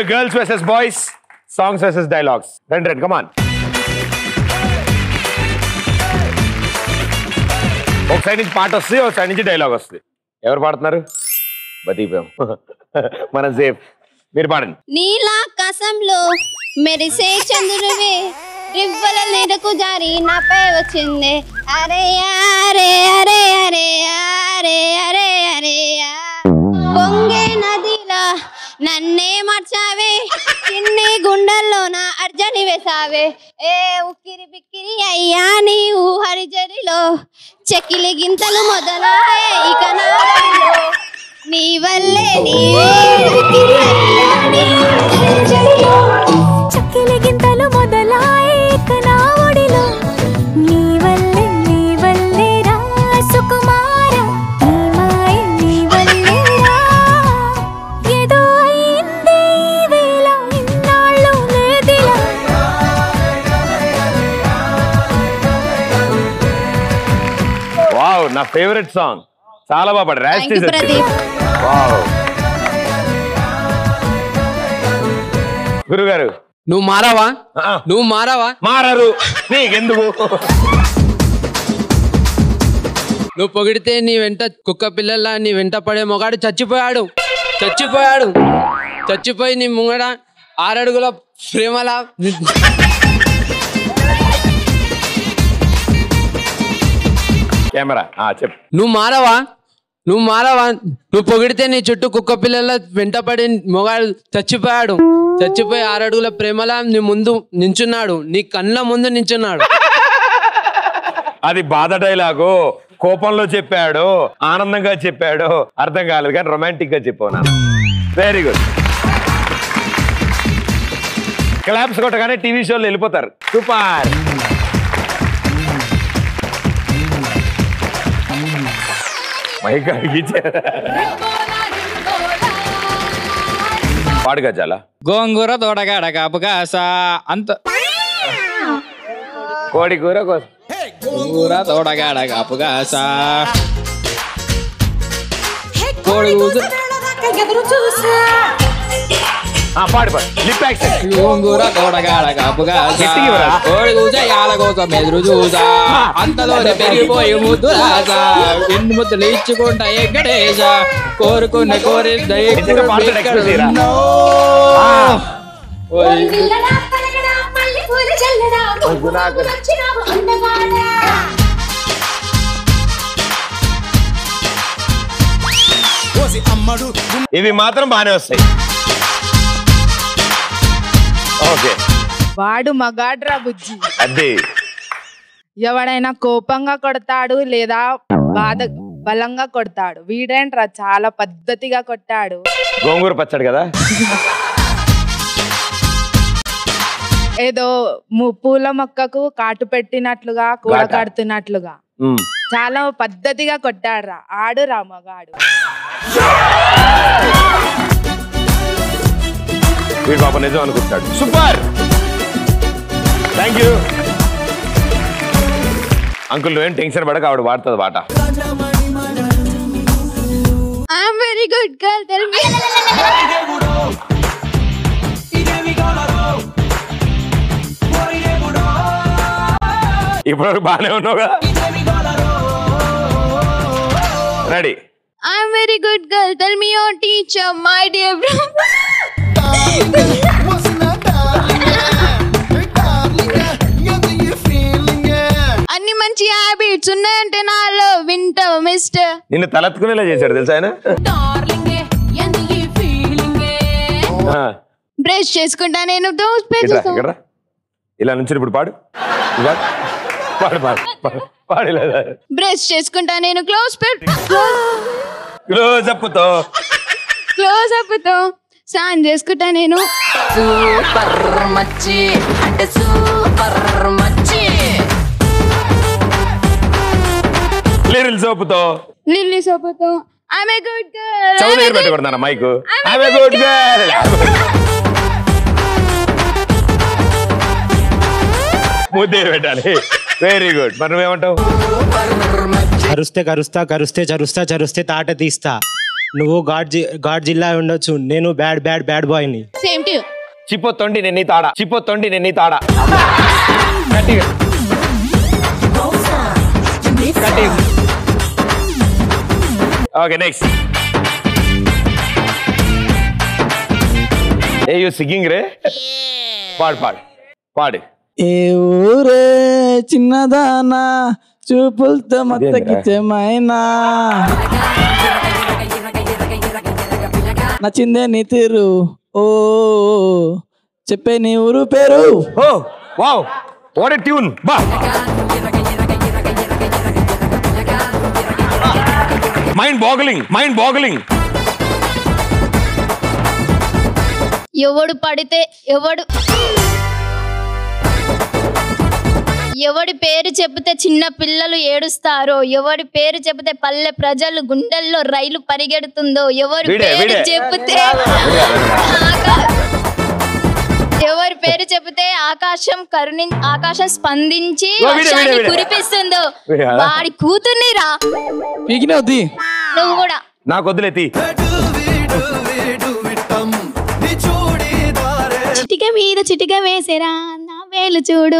Girls versus boys songs versus dialogues రండి రండి కమాన్ ఒక సైడ్ నుంచి పాట వస్తుంది ఒక సైడ్ నుంచి డైలాగ్ వస్తుంది ఎవరు పాడుతున్నారు బతీపాం మన సేఫ్ మీరు పాడండి నీలాకాశంలో మెరిసే చంద్రుడివే రివ్వల నీడకు జారి నాపై వచ్చింది అరే అరే అరే అరే అరే అరే అరే పొంగే నదిలా నన్నే మార్చావే చిన్ని గుండెల్లో నా అర్జని వేసావే ఏ ఉక్కిరి బిక్కిరి అయ్యా నీ ఊహరి జరిలో చెక్కిలి గింతలు మొదలాయే ఇక నా వడిలో. నీ వల్లే నీవే ఉక్కిరి అయ్యా నీ ఊహరి జరిలో చక్కెలి గింతలు మొదలాయి ఇక నా ఒడిలో నీ వల్లే నీ వల్లే రా సుకుమార నీ మాయ నీ వల్లే రా ఏదో అయింది ఈ వేళ ఇన్నాళ్ళు లేదిలా వావ్ నా ఫేవరెట్ సాంగ్ చాలా బాగా పాడు ర్యాష్ Thank you, ప్రదీప్. వావ్ గురుగారు నువ్వు మారావా ఆ. నువ్వు మారావా మారరు నీకెందుకు నువ్వు పొగిడితే నీ వెంట కుక్క పిల్లల్లా నీ వెంట పడే మొగాడు చచ్చిపోయాడు చచ్చిపోయాడు చచ్చిపోయి నీ ముంగడ ఆరడుగుల ప్రేమలా కెమెరా ఆ చెప్పు నువ్వు మారవా నువ్వు మారవా నువ్వు పొగిడితే నీ చుట్టూ కుక్క పిల్లల వెంట పడి మొగాడు చచ్చిపోయాడు చచ్చిపోయి ఆరడుగుల ప్రేమలా నీ ముందు నించున్నాడు నీ కళ్ళ ముందు నించున్నాడు అది బాధ డైలాగు కోపంలో చెప్పాడు ఆనందంగా చెప్పాడు అర్థం కాలేదు కానీ రొమాంటిక్ గా చెప్పాను వెరీ గుడ్ క్లాప్స్ కొట్టగానే టీవీ షోలు వెళ్ళిపోతారు సూపర్ మైక్ అడిగించారు పాడు గజాల గోంగూర తోటగాడ కాపుగాస అంత కోడి కూర కోసం గోంగూర తోటగాడ కాపుగాస కోడి కూసు ఆ, పాడు పాడు లిప్ యాక్షన్ గోంగూర తోటగాడ కాపుగాస గట్టిగా ఇవ్వరా? కోడి కూస యాల కోసం ఎదురు చూసా అంతలోనే పెరిగిపోయి ముద్దు రాసా ఎన్ని ముద్దులు ఇచ్చుకుంటా ఎక్కడేస కోరుకున్న కోరింద నిజంగా పాడతాడు, express చేయరా? ఇవి మాత్రం బాగానే వస్తాయి ఓకే వాడు మగాడ్రా బుజ్జి అది ఎవడైనా కోపంగా కొడతాడు లేదా బాధ బలంగా కొడతాడు వీడేంట్రా చాలా పద్ధతిగా కొట్టాడు గోంగూర పచ్చడి కదా ఏదో ము- పూల మొక్కకు కాటు పెట్టినట్లుగా కూడ ఘాటా. కడుతున్నట్లుగా మ్మ్. చాలా పద్ధతిగా కొట్టాడురా ఆడురా మగాడు వీడు పాప నిజం అనుకుంటాడు సూపర్ థ్యాంక్ యూ అంకుల్ నువ్వేం టెన్షన్ పడక ఆవిడ వాడుతుంది బాట I'm very good girl tell me ఇప్పటివరకు బాగానే ఉన్నావుగా ready I'm very good girl tell me your teacher my dear అన్ని మంచి హ్యాబిట్స్ ఉన్నాయంటే నాలో వింటావు మిస్టర్ నిన్ను తలెత్తుకునేలా చేశాడు తెలుసా ఆయన ఆ, బ్రష్ చేసుకుంటా నేను దోస్ ఇట్రా, ఇక్కడ రా. ఇలా నుంచి ఇప్పుడు పాడు ఇవా. పాడు పాడు పాడు పాడు ఇలా బ్రష్ చేసుకుంటా నేను క్లోజ్ పెట్ క్లోజ్ అప్తో క్లోజ్ అప్ తో స్నానం చేసుకుంటా నేను సూపర్ మచ్చి అంటే సూపర్ మచ్చి లిరిల్ సోపుతో లిల్లీ సోపుతో ఐఎమ్ ఏ గుడ్ చౌ దగ్గర గర్ల్ పెట్టకూడదు మైక్ ఆమె గుడ్ గర్ల్ ముద్దే పెట్టాలి వెరీ గుడ్ మరి నువ్వేమంటావు కరుస్తే కరుస్తా కరుస్తే చరుస్తా చరుస్తే తాట తీస్తా నువ్వు ఘాట్ జి ఘాట్ జిల్లా ఉండొచ్చు నేను బ్యాడ్ బ్యాడ్ బ్యాడ్ బాయ్ని సేమ్ టు చిప్పొత్తండి నేను నీ తాడ చిప్పొత్తండి నేను నీ తాడ గట్టిగా గట్టిగా okay next are you singing రే పాడు పాడు పాడు ఏ ఊరే చిన్నదానా చూపులతో మత్తకిచ్చమైనా నచ్చిందే నీ తీరు ఓ చెప్పే నీ ఊరు పేరు ఓ వావ్ వాట్ ఎ ట్యూన్ బా మైండ్ బాగలింగ్ మైండ్ బాగలింగ్ ఎవడు పడితే ఎవడు ఎవడి పేరు చెబితే చిన్న పిల్లలు ఏడుస్తారో ఎవడి పేరు చెబితే పల్లె ప్రజలు గుండెల్లో రైలు పరిగెడుతుందో ఎవరి వీడే, పేరు వీడే. చెబితే ఆకా- ఎవరి పేరు చెబితే ఆకాశం కరుణి ఆకాశం స్పందించి ఓ, వీడే, వీడే, వర్షాన్ని వీడే. కురిపిస్తుందో వీడే. వాడి కూతుర్ని రా పీకినే వద్ది నువ్వు కూడా నాకు వదిలేతి చిటిక మీద చిటిక వేసేరా నా వేలు చూడు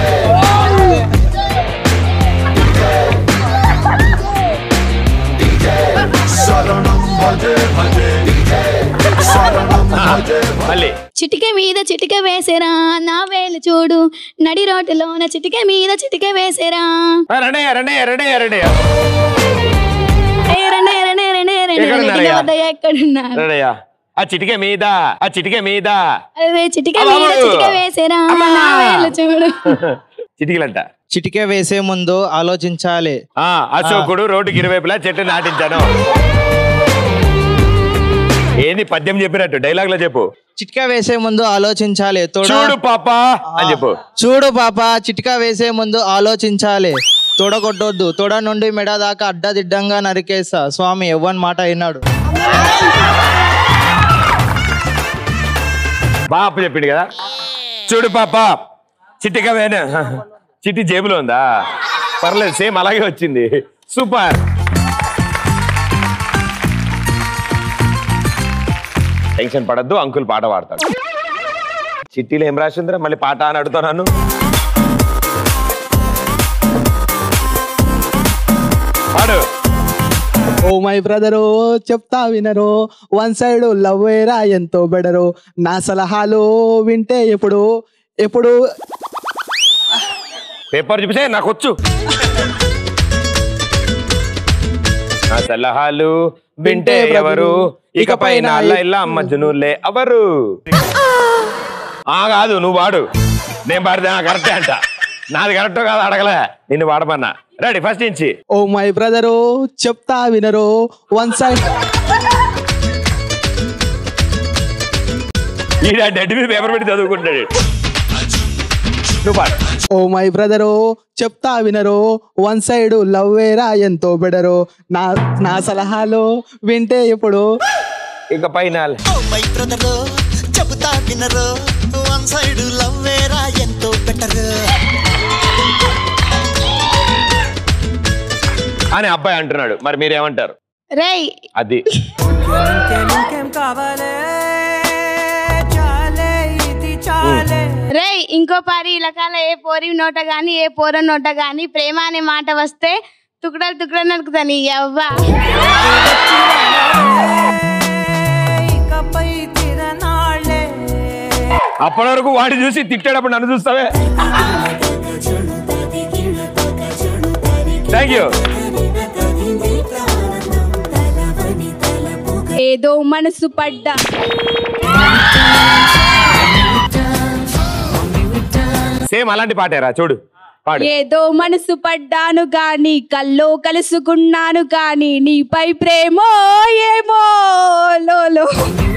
మళ్ళీ చిటిక మీద చిటిక వేసేరా నా వేలు చూడు నడి రోడ్డులోన చిటిక మీద చిటిక వేసేరా రండి రండి రండి రండి ఏ రండి, రండి, రండి, రండి, ఎక్కడున్నారయ్యా? వద్దయ్య, ఎక్కడున్నారు రండయ్యా ఆ చిటిక మీద ఆ చిటిక మీద అరే చిటిక అబ్బా, మీద అబ్బా. చిటిక వేసేరా నా వేలు చూడు చిటికలంట చిటికే వేసే ముందు ఆలోచించాలి ఆ అశోకుడు రోడ్డుకి ఇరువైపులా చెట్టు నాటించాను ఏంది పద్యం చెప్పినట్టు డైలాగ్ లో చెప్పు చిటికా వేసే ముందు ఆలోచించాలి తోడ చూడు పాప అని చెప్పు చూడు పాప చిటికా వేసే ముందు ఆలోచించాలి తొడగొట్టొద్దు తొడ నుండి మెడ దాకా అడ్డదిడ్డంగా నరికేస్తా స్వామి ఎవ్వని మాట విన్నాడు బాపు చెప్పిండు కదా చూడు పాప చిట్టిగా వేనే చిట్టి జేబులో ఉందా పర్లేదు సేమ్ అలాగే వచ్చింది సూపర్ టెన్షన్ పడద్దు అంకుల్ పాట పాడతాడు చిట్టీలో ఏం రాసిందిరా మళ్ళీ పాట అని అడుగుతున్నాను పాడు ఓ మై బ్రదరు చెప్తా వినరు వన్ సైడ్ లవ్ వేరా ఎంతో బెడరు నా సలహాలు వింటే ఎప్పుడు ఎప్పుడు పేపర్ చూపిస్తే నాకు వచ్చు నా సలహాలు వింటే ఎవరు ఇకపై నా ఇలా మజ్జనులే ఎవరు ఆ కాదు నువ్వు వాడు నేను పాడితే కరెక్టే అంట నాది కరెక్ట్ కాదు అడగలే నిన్ను వాడమన్నా రెడీ ఫస్ట్ నుంచి ఓ మై బ్రదరు చెప్తా వినరు వన్ సైడ్ ఈ డెడ్ మీద పేపర్ పెట్టి చదువుకుంటాడు నువ్వు పాడు ఓ మై బ్రదరు చెప్తా వినరు వన్ సైడ్ లవ్ వేరా ఎంతో బెడరు నా నా సలహాలు వింటే ఎప్పుడు ఇకపై నా మై బ్రదరు చెబుతా వినరు వన్ సైడ్ లవ్ వేరా ఎంతో బెటర్ అని అబ్బాయి అంటున్నాడు మరి మీరేమంటారు రేయ్ అది రేయ్ ఇంకో పారి ఇలకాల ఏ పోరి నోట గాని ఏ పోర నోట గాని ప్రేమ అనే మాట వస్తే తుకడలు తుకడలు నరుకుతాను ఈ అవ్వ అప్పటి వరకు వాడి చూసి తిట్టాడప్పుడు నన్ను చూస్తావే థ్యాంక్ యూ ఏదో మనసు పడ్డా సేమ్ అలాంటి పాటేరా చూడు పాడు ఏదో మనసు పడ్డాను గాని కల్లో కలుసుకున్నాను గాని నీపై ప్రేమో ఏమో లోలో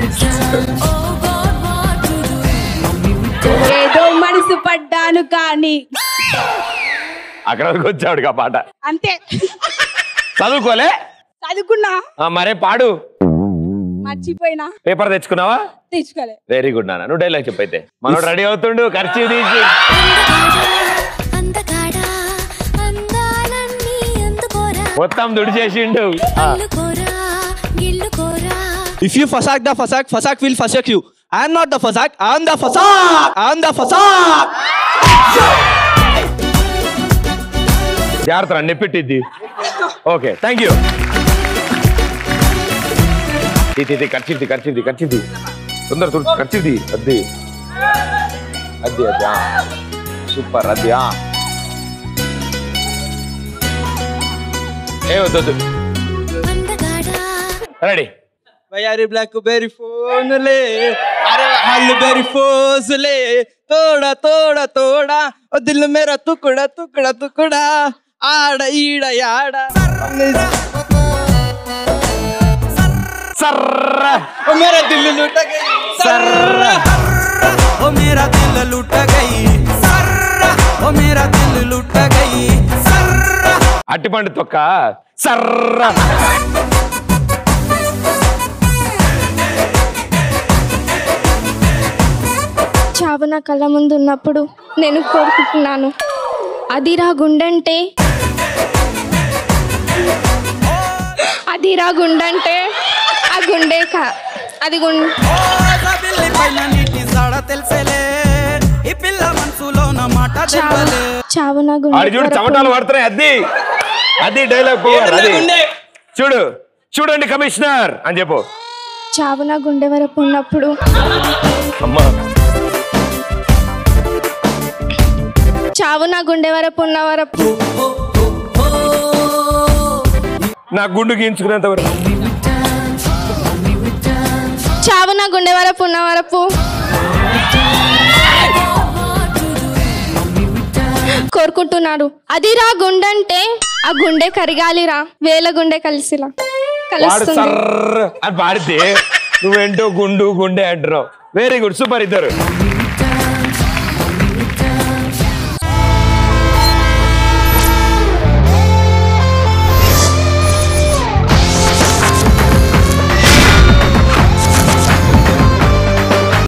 ఏదో మనసు పడ్డాను కానీ అక్కడ వరకు వచ్చాడు ఆ పాట అంతే చదువుకోలే చదువుకున్నా ఆ, మరే పాడు మర్చిపోయినా పేపర్ తెచ్చుకున్నావా తెచ్చుకోలే వెరీ గుడ్ నాన్న నువ్వు డైలాగ్ చెప్పైతే మనోడు రెడీ అవుతుండు ఖర్చు తీసి అందగాడా అందాలన్నీ అందుకోరా మొత్తం దుడి చేసిండు ఆ, అల్లుకోరా గిల్లుకోరా If you fasak the fasak, fasak will fasak you. I am not the fasak, I am the fasak. I am the fasak. జాగ్రత్త నెప్పెట్టిద్ది ఓకే థ్యాంక్ యూ ఇది ఖర్చుది ఖర్చుది ఖర్చుది తొందర తొందర ఖర్చుది అద్ది అద్ది అద్ది ఆ. సూపర్ అద్ది ఆ. ఏ వద్దు వద్దు రెడీ यारी ब्लैक बेरी फोन ले अरे हल बेरी फोस ले तोड़ा तोड़ा तोड़ा ओ दिल मेरा टुकड़ा टुकड़ा टुकड़ा आड़ ईड़ याड़ सर्र ओ मेरा दिल लुट गई सर्र ओ मेरा दिल लुट गई सर्रा ओ मेरा दिल लुट गई सर्रा అట్టిపండు తొక్క సర్ర చావు నా కళ్ళ ముందు ఉన్నప్పుడు నేను కోరుకుంటున్నాను అదిరా గుండంటే అదిరా గుండంటే ఆ గుండె కా అది గుండె బిల్లి పైన నీటి సాడ తెలిసేలే ఈ పిల్ల మనసులోన మాట చెప్పలే చావు నా ఆడి చూడు గుండె చెమటాలు పడుతున్నాయి అద్ది అది డైలాగ్ పోవాలి అది చూడు చూడండి కమిషనర్ అని చెప్పు చావు నా గుండె వరకు ఉన్నప్పుడు అమ్మా చావు నా గుండె వరకు ఉన్న వరకు నా గుండు గీయించుకునేంత వరకు చావు నా గుండె వరకు ఉన్న వరకు కోరుకుంటున్నాడు అదిరా గుండంటే ఆ గుండె కరిగాలిరా వేల గుండె కలిసిలా వాడు కలుస్తుంది సర్ర అని పాడితే నువ్వేంటో గుండు గుండె అంటున్నావు వెరీ గుడ్ సూపర్ ఇద్దరు